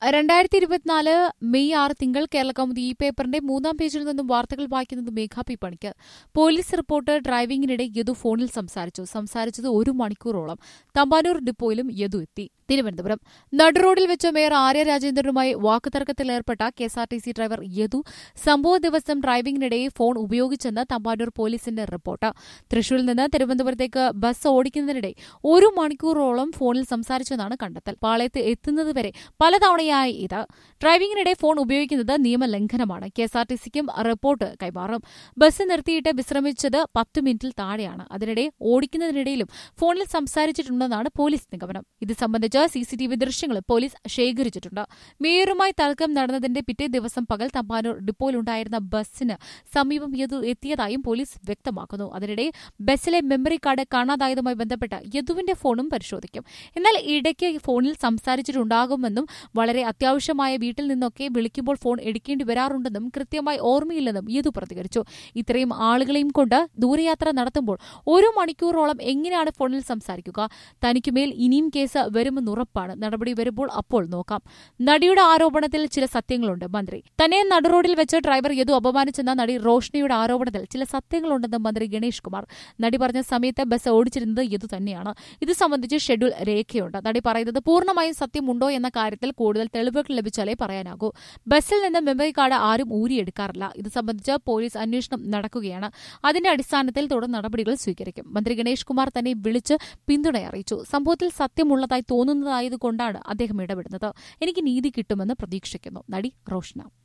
രണ്ടായിരത്തി ഇരുപത്തിനാല് മെയ് ആറ് തിങ്കൾ കേരള കൗമുദി ഈ പേപ്പറിന്റെ മൂന്നാം പേജിൽ നിന്നും വാർത്തകൾ വായിക്കുന്നത് മേഘാ പി പണിക്ക് പോലീസ് റിപ്പോർട്ട് ഡ്രൈവിംഗിനിടെ യദു ഫോണിൽ സംസാരിച്ചു സംസാരിച്ചത് ഒരു മണിക്കൂറോളം തമ്പാനൂർ ഡിപ്പോയിലും യദു എത്തി തിരുവനന്തപുരം നടുറോഡിൽ വെച്ച് മേയർ ആര്യ രാജേന്ദ്രനുമായി വാക്കുതർക്കത്തിലേർപ്പെട്ട കെഎസ്ആർടിസി ഡ്രൈവർ യദു സംഭവ ദിവസം ഡ്രൈവിംഗിനിടെ ഫോൺ ഉപയോഗിച്ചെന്ന് തമ്പാനൂർ പോലീസിന്റെ റിപ്പോർട്ട് തൃശൂരിൽ നിന്ന് തിരുവനന്തപുരത്തേക്ക് ബസ് ഓടിക്കുന്നതിനിടെ ഒരു മണിക്കൂറോളം ഫോണിൽ സംസാരിച്ചെന്നാണ് കണ്ടെത്തൽ പാളയത്ത് എത്തുന്നതുവരെ പലതവണയായി ഇത് ഡ്രൈവിംഗിനിടെ ഫോൺ ഉപയോഗിക്കുന്നത് നിയമലംഘനമാണ് കെഎസ്ആർടിസിക്കും റിപ്പോർട്ട് കൈമാറും ബസ് നിർത്തിയിട്ട് വിശ്രമിച്ചത് പത്ത് മിനിറ്റിൽ താഴെയാണ് അതിനിടെ ഓടിക്കുന്നതിനിടയിലും ഫോണിൽ സംസാരിച്ചിട്ടുണ്ടെന്നാണ് പോലീസ് നിഗമനം ഇത് സംബന്ധിച്ച് സിസിടിവി ദൃശ്യങ്ങൾ പോലീസ് ശേഖരിച്ചിട്ടുണ്ട് മേയറുമായി തർക്കം നടന്നതിന്റെ പിറ്റേ ദിവസം പകൽ തമ്പാനൂർ ഡിപ്പോയിലുണ്ടായിരുന്ന ബസ്സിന് സമീപം യദു എത്തിയതായും പോലീസ് വ്യക്തമാക്കുന്നു അതിനിടെ ബസ്സിലെ മെമ്മറി കാർഡ് കാണാതായതുമായി ബന്ധപ്പെട്ട് യദുവിന്റെ ഫോണും പരിശോധിക്കും എന്നാൽ ഇടയ്ക്ക് ഫോണിൽ സംസാരിച്ചിട്ടുണ്ടാകുമെന്നും വളരെ അത്യാവശ്യമായ വീട്ടിൽ നിന്നൊക്കെ വിളിക്കുമ്പോൾ ഫോൺ എടുക്കേണ്ടി വരാറുണ്ടെന്നും കൃത്യമായി ഓർമ്മയില്ലെന്നും യദു പ്രതികരിച്ചു ഇത്രയും ആളുകളെയും കൊണ്ട് ദൂരയാത്ര നടത്തുമ്പോൾ ഒരു മണിക്കൂറോളം എങ്ങനെയാണ് ഫോണിൽ സംസാരിക്കുക തനിക്കുമേൽ ഇനിയും കേസ് വരുമെന്നുറപ്പാണ് നടപടി വരുമ്പോൾ അപ്പോൾ നോക്കാം നടിയുടെ ആരോപണത്തിൽ ചില സത്യങ്ങളുണ്ട് മന്ത്രി തന്നെ നടുറോഡിൽ വെച്ച് ഡ്രൈവർ യദു അപമാനിച്ചെന്ന നടി റോഷ്നിയുടെ ആരോപണത്തിൽ ചില സത്യങ്ങളുണ്ടെന്ന് മന്ത്രി ഗണേഷ് കുമാർ നടി പറഞ്ഞ സമയത്ത് ബസ് ഓടിച്ചിരുന്നത് യദു തന്നെയാണ് ഇത് സംബന്ധിച്ച് ഷെഡ്യൂൾ രേഖയുണ്ട് നടി പറയുന്നത് പൂർണ്ണമായും സത്യമുണ്ടോ എന്ന കാര്യത്തിൽ കൂടുതൽ തെളിവുകൾ ലഭിച്ചാലേ പറയാനാകൂ ബസ്സിൽ നിന്ന് മെമ്മറി കാർഡ് ആരും ഊരിയെടുക്കാറില്ല ഇത് സംബന്ധിച്ച് പോലീസ് അന്വേഷണം നടക്കുകയാണ് അതിന്റെ അടിസ്ഥാനത്തിൽ തുടർ നടപടികൾ സ്വീകരിക്കും മന്ത്രി ഗണേഷ് കുമാർ തന്നെ വിളിച്ച് പിന്തുണ അറിയിച്ചു സംഭവത്തിൽ സത്യമുള്ളതായി തോന്നുന്നതായതുകൊണ്ടാണ് അദ്ദേഹം ഇടപെടുന്നത് എനിക്ക് നീതി കിട്ടുമെന്ന് പ്രതീക്ഷിക്കുന്നു നടി റോഷ്ന